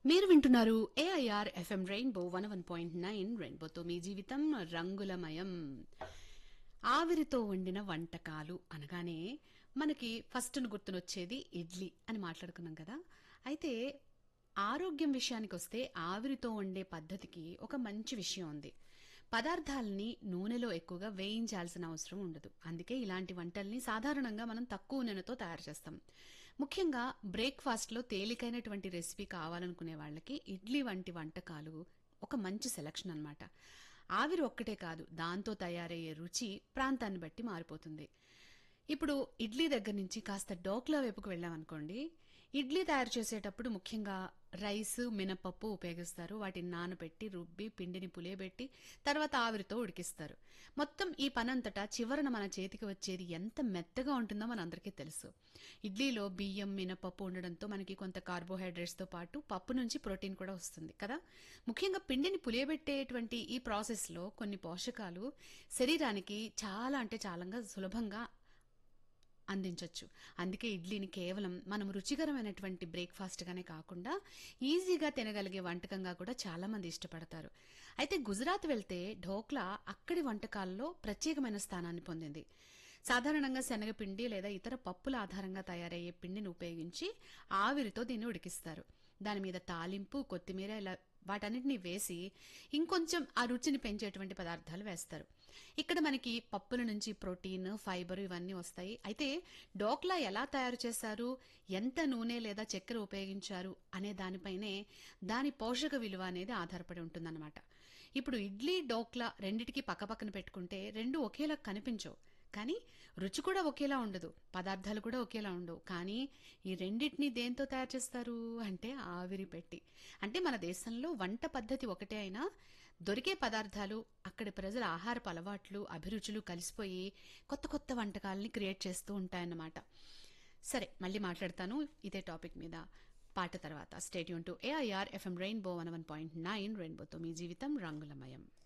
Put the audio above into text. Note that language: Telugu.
మీరు వింటున్నారు AIR FM rainbow one one point nine రెయిన్బోతో మీ జీవితం రంగులమయం ఆవిరితో వండిన వంటకాలు అనగానే మనకి ఫస్ట్ గుర్తునొచ్చేది ఇడ్లీ అని మాట్లాడుకున్నాం కదా అయితే ఆరోగ్యం విషయానికి వస్తే ఆవిరితో వండే పద్ధతికి ఒక మంచి విషయం ఉంది పదార్థాలని నూనెలో ఎక్కువగా వేయించాల్సిన అవసరం ఉండదు అందుకే ఇలాంటి వంటల్ని సాధారణంగా మనం తక్కువ నూనెతో తయారు చేస్తాం ముఖ్యంగా బ్రేక్ఫాస్ట్లో తేలికైనటువంటి రెసిపీ కావాలనుకునే వాళ్ళకి ఇడ్లీ వంటి వంటకాలు ఒక మంచి సెలక్షన్ అన్నమాట ఆవిరి ఒక్కటే కాదు దాంతో తయారయ్యే రుచి ప్రాంతాన్ని బట్టి మారిపోతుంది ఇప్పుడు ఇడ్లీ దగ్గర నుంచి కాస్త డోక్లా వైపుకు వెళ్ళామనుకోండి ఇడ్లీ తయారు చేసేటప్పుడు ముఖ్యంగా రైస్ మినపప్పు ఉపయోగిస్తారు వాటిని నానబెట్టి రుబ్బి పిండిని పులియబెట్టి తర్వాత ఆవిరితో ఉడికిస్తారు మొత్తం ఈ పనంతటా చివరన మన చేతికి వచ్చేది ఎంత మెత్తగా ఉంటుందో మనందరికీ తెలుసు ఇడ్లీలో బియ్యం మినపప్పు ఉండడంతో మనకి కొంత కార్బోహైడ్రేట్స్తో పాటు పప్పు నుంచి ప్రోటీన్ కూడా వస్తుంది కదా ముఖ్యంగా పిండిని పులియబెట్టేటువంటి ఈ ప్రాసెస్లో కొన్ని పోషకాలు శరీరానికి చాలా అంటే చాలా సులభంగా అందించవచ్చు అందుకే ఇడ్లీని కేవలం మనం రుచికరమైనటువంటి బ్రేక్ఫాస్ట్గానే కాకుండా ఈజీగా తినగలిగే వంటకంగా కూడా చాలా మంది ఇష్టపడతారు అయితే గుజరాత్ వెళ్తే ఢోక్లా అక్కడి వంటకాల్లో ప్రత్యేకమైన స్థానాన్ని పొందింది సాధారణంగా శనగపిండి లేదా ఇతర పప్పుల ఆధారంగా తయారయ్యే పిండిని ఉపయోగించి ఆవిరితో దీన్ని ఉడికిస్తారు దాని మీద తాలింపు కొత్తిమీర ఇలా వాటన్నిటిని వేసి ఇంకొంచెం ఆ రుచిని పెంచేటువంటి పదార్థాలు వేస్తారు ఇక్కడ మనకి పప్పుల నుంచి ప్రోటీన్ ఫైబర్ ఇవన్నీ వస్తాయి అయితే డోక్లా ఎలా తయారు చేశారు ఎంత నూనె లేదా చక్కెర ఉపయోగించారు అనే దానిపైనే దాని పోషక విలువ అనేది ఆధారపడి ఉంటుందన్నమాట ఇప్పుడు ఇడ్లీ డోక్లా రెండిటికి పక్కపక్కన పెట్టుకుంటే రెండు ఒకేలా కనిపించవు కానీ రుచి కూడా ఒకేలా ఉండదు పదార్థాలు కూడా ఒకేలా ఉండవు కానీ ఈ రెండింటిని దేంతో తయారు చేస్తారు అంటే ఆవిరి పెట్టి అంటే మన దేశంలో వంట పద్ధతి ఒకటే అయినా దొరికే పదార్థాలు అక్కడి ప్రజల ఆహారపు అలవాట్లు అభిరుచులు కలిసిపోయి కొత్త కొత్త వంటకాలని క్రియేట్ చేస్తూ ఉంటాయన్నమాట సరే మళ్ళీ మాట్లాడతాను ఇదే టాపిక్ మీద పాట తర్వాత stay tuned to AIR FM rainbow one one point nine రెయిన్బోతో మీ జీవితం రంగులమయం